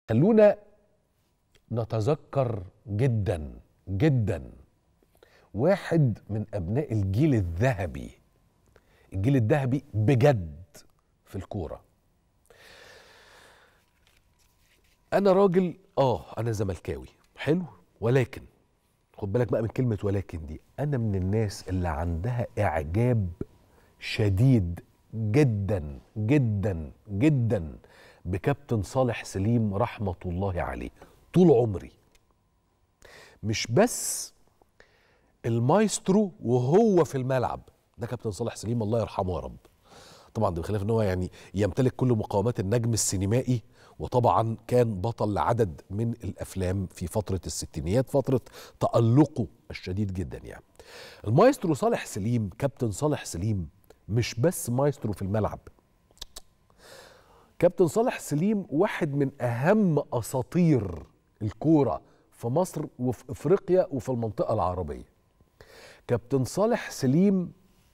خلونا نتذكر جدا جدا واحد من ابناء الجيل الذهبي الجيل الذهبي بجد في الكوره انا راجل اه انا زملكاوي حلو ولكن خد بالك بقى من كلمه ولكن دي انا من الناس اللي عندها اعجاب شديد جدا جدا جدا بكابتن صالح سليم رحمه الله عليه طول عمري مش بس المايسترو وهو في الملعب ده كابتن صالح سليم الله يرحمه يا رب طبعا ده بخلاف ان هو يعني يمتلك كل مقومات النجم السينمائي وطبعا كان بطل لعدد من الافلام في فتره الستينيات فتره تالقه الشديد جدا يعني المايسترو صالح سليم كابتن صالح سليم مش بس مايسترو في الملعب كابتن صالح سليم واحد من اهم اساطير الكوره في مصر وفي افريقيا وفي المنطقه العربيه كابتن صالح سليم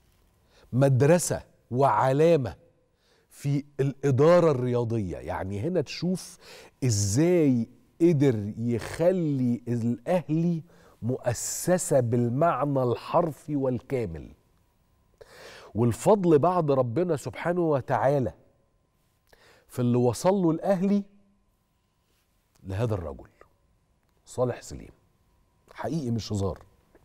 مدرسه وعلامه في الاداره الرياضيه يعني هنا تشوف ازاي قدر يخلي الاهلي مؤسسه بالمعنى الحرفي والكامل والفضل بعد ربنا سبحانه وتعالى في اللي وصل له الاهلي لهذا الرجل صالح سليم حقيقي مش هزار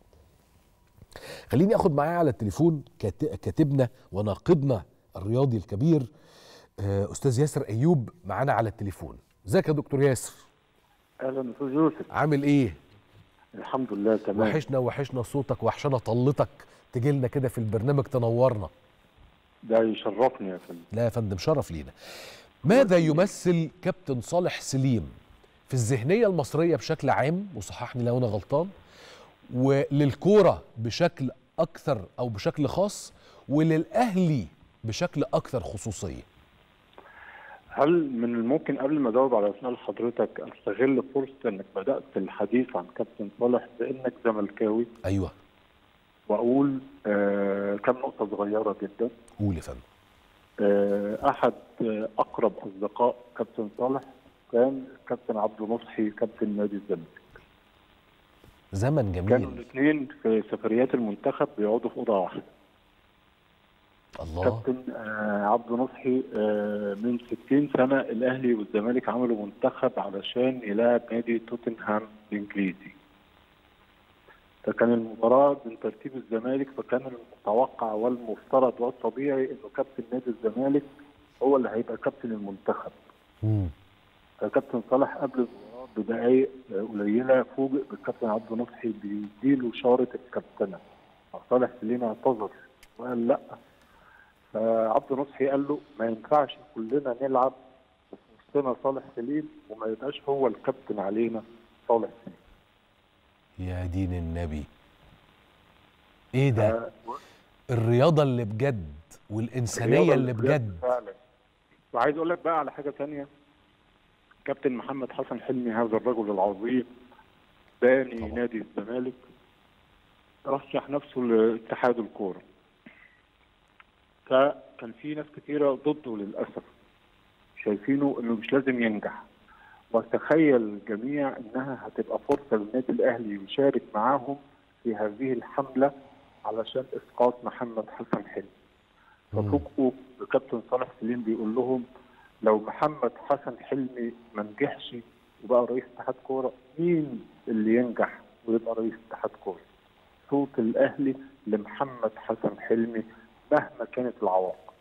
خليني اخد معايا على التليفون كاتبنا وناقدنا الرياضي الكبير استاذ ياسر ايوب معانا على التليفون ازيك يا دكتور ياسر اهلا استاذ يوسف عامل ايه الحمد لله تمام وحشنا وحشنا صوتك وحشنا طلتك تجي لنا كده في البرنامج تنورنا ده يشرفني يا فندم لا يا فندم شرف لينا ماذا يمثل كابتن صالح سليم في الذهنيه المصريه بشكل عام وصححني لو انا غلطان وللكوره بشكل اكثر او بشكل خاص وللاهلي بشكل اكثر خصوصيه هل من الممكن قبل ما اجاوب على سؤال حضرتك استغل فرصه انك بدات الحديث عن كابتن صالح بانك زملكاوي ايوه واقول آه كم نقطه صغيره جدا قول يا فندم آه احد آه اقرب اصدقاء كابتن صالح كان كابتن عبد نصحي كابتن نادي الزمالك زمن جميل كانوا الاثنين في سفريات المنتخب بيقعدوا في اوضه واحده الله كابتن آه عبد نصحي آه من 60 سنه الاهلي والزمالك عملوا منتخب علشان يلاعب نادي توتنهام الانجليزي فكان المباراه من ترتيب الزمالك فكان المتوقع والمفترض والطبيعي انه كابتن نادي الزمالك هو اللي هيبقى كابتن المنتخب مم. فكابتن صالح قبل المباراه بدقائق قليله فوجئ بالكابتن عبد نصحي بيديله شاره الكابتنه صالح سليم اعتذر وقال لا فعبد نصحي قال له ما ينفعش كلنا نلعب بس وسطنا صالح سليم وما يبقاش هو الكابتن علينا صالح سليم يا دين النبي ايه ده آه، الرياضه اللي بجد والانسانيه الرياضة اللي بجد فعلا وعايز اقول لك بقى على حاجه تانية كابتن محمد حسن حلمي هذا الرجل العظيم باني طبعا. نادي الزمالك رشح نفسه لاتحاد الكوره فكان في ناس كثيره ضده للاسف شايفينه انه مش لازم ينجح وتخيل الجميع انها هتبقى فرصه للنادي الاهلي يشارك معاهم في هذه الحمله علشان اسقاط محمد حسن حلمي مم. ففوجئوا بكابتن صالح سليم بيقول لهم لو محمد حسن حلمي ما نجحش وبقى رئيس اتحاد كوره مين اللي ينجح ويبقى رئيس اتحاد كوره؟ صوت الاهلي لمحمد حسن حلمي مهما كانت العواقب.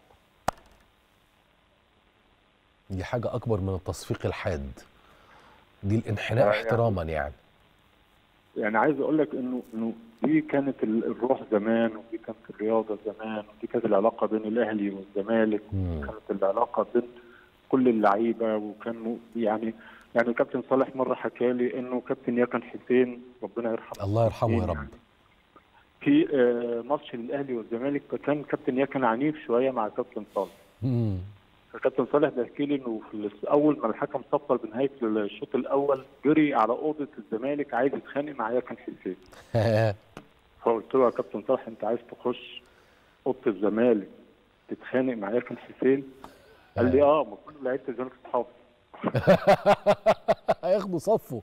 دي حاجه اكبر من التصفيق الحاد دي الانحناء آه، يعني- احتراما يعني يعني عايز اقول لك انه انه دي كانت ال- الروح زمان ودي كانت الرياضه زمان ودي كانت العلاقه بين الاهلي والزمالك مم. كانت العلاقه بين كل اللعيبه وكانوا يعني يعني كابتن صالح مره حكى لي انه كابتن يكن حسين ربنا يرحمه الله يرحمه يا حسين رب يعني في آه، ماتش للاهلي والزمالك فكان كابتن يكن عنيف شويه مع كابتن صالح مم. فكابتن صالح بيحكي لي انه في الاس- اول ما الحكم صفر بنهايه الشوط الاول جري على اوضه الزمالك عايز يتخانق مع يكن حسين فقلت له يا كابتن صالح انت عايز تخش اوضه الزمالك تتخانق مع يكن حسين قال لي اه ما كل لعيبه الزمالك اصحاب هياخدوا صفه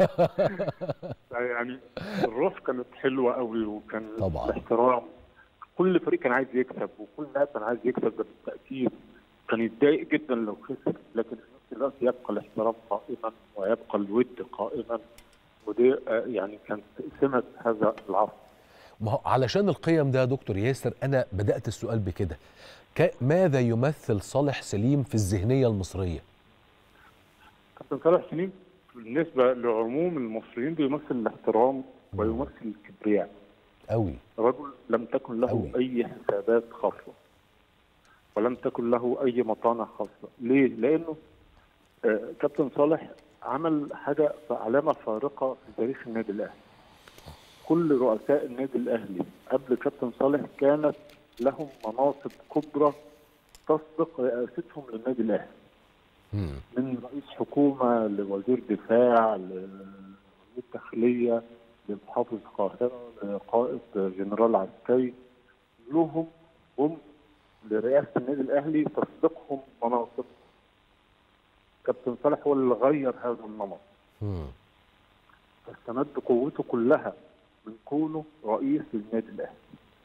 يعني الروح كانت حلوه قوي وكان طبعاً. الاحترام كل فريق كان عايز يكسب وكل لاعب كان عايز يكسب ده بالتاكيد كان يتضايق جدا لو خسر لكن في نفس الوقت يبقى الاحترام قائما ويبقى الود قائما ودي آه، يعني كانت سمه هذا العصر ما هو علشان القيم ده يا دكتور ياسر انا بدات السؤال بكده ك- ماذا يمثل صالح سليم في الذهنيه المصريه كابتن صالح سليم بالنسبه لعموم المصريين بيمثل الاحترام ويمثل الكبرياء قوي رجل لم تكن له أوي. اي حسابات خاصه ولم تكن له اي مطانه خاصه ليه لانه آه، كابتن صالح عمل حاجه علامه فارقه في تاريخ النادي الاهلي كل رؤساء النادي الاهلي قبل كابتن صالح كانت لهم مناصب كبرى تسبق رئاستهم للنادي الاهلي مم. من رئيس حكومه لوزير دفاع لوزير داخليه لمحافظ القاهره لقائد جنرال عسكري كلهم هم لرئاسه النادي الاهلي تسبقهم مناصب كابتن صالح هو اللي غير هذا النمط مم. فاستمد قوته كلها من كونه رئيس للنادي الاهلي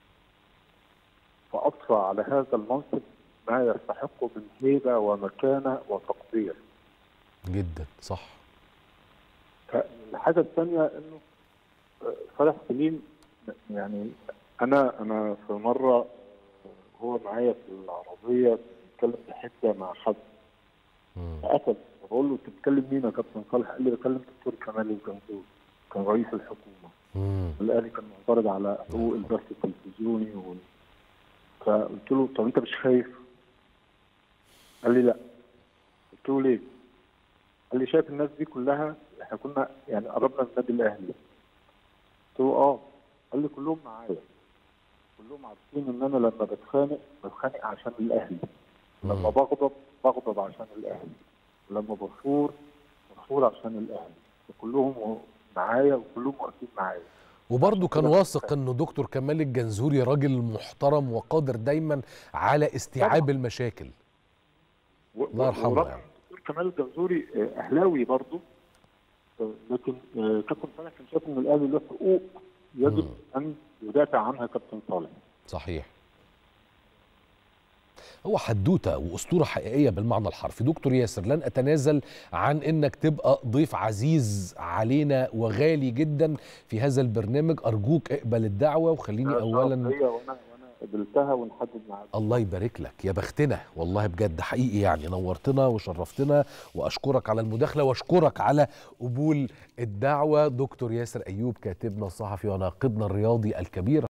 فاضفى على هذا المنصب ما يستحقه من هيبه ومكانه وتقدير جدا صح الحاجة الثانية انه آه، صالح سليم يعني انا انا في مرة هو معايا في العربية بنتكلم بحدة مع حد مم. فقفل بقول له انت بتتكلم مين يا كابتن صالح؟ قال لي بكلم دكتور كمال الجنزور كان رئيس الحكومة مم. الاهلي كان معترض على حقوق البث التلفزيوني و... فقلت له طب انت مش خايف؟ قال لي لا قلت له ليه؟ قال لي شايف الناس دي كلها احنا كنا يعني قربنا من النادي الاهلي قلت له اه قال لي كلهم معايا كلهم عارفين ان انا لما بتخانق بتخانق عشان الاهلي لما مم. بغضب بغضب عشان الاهلي لما بثور بثور عشان الاهلي فكلهم معايا وكلهم واقفين معايا وبرضه كان كده واثق انه دكتور كمال الجنزوري راجل محترم وقادر دايما على استيعاب طبعاً. المشاكل و- الله يرحمه ورغم يعني. الدكتور كمال الجنزوري آه، اهلاوي برضه آه، لكن آه، كابتن صالح كان شايف ان الاهلي له حقوق يجب مم. ان يدافع عنها كابتن صالح صحيح هو حدوته واسطوره حقيقيه بالمعنى الحرفي دكتور ياسر لن اتنازل عن انك تبقى ضيف عزيز علينا وغالي جدا في هذا البرنامج ارجوك اقبل الدعوه وخليني ده اولا شرف ليا وانا وانا قبلتها ونحدد ميعاد الله يبارك لك يا بختنا والله بجد حقيقي يعني نورتنا وشرفتنا واشكرك على المداخله واشكرك على قبول الدعوه دكتور ياسر ايوب كاتبنا الصحفي وناقدنا الرياضي الكبير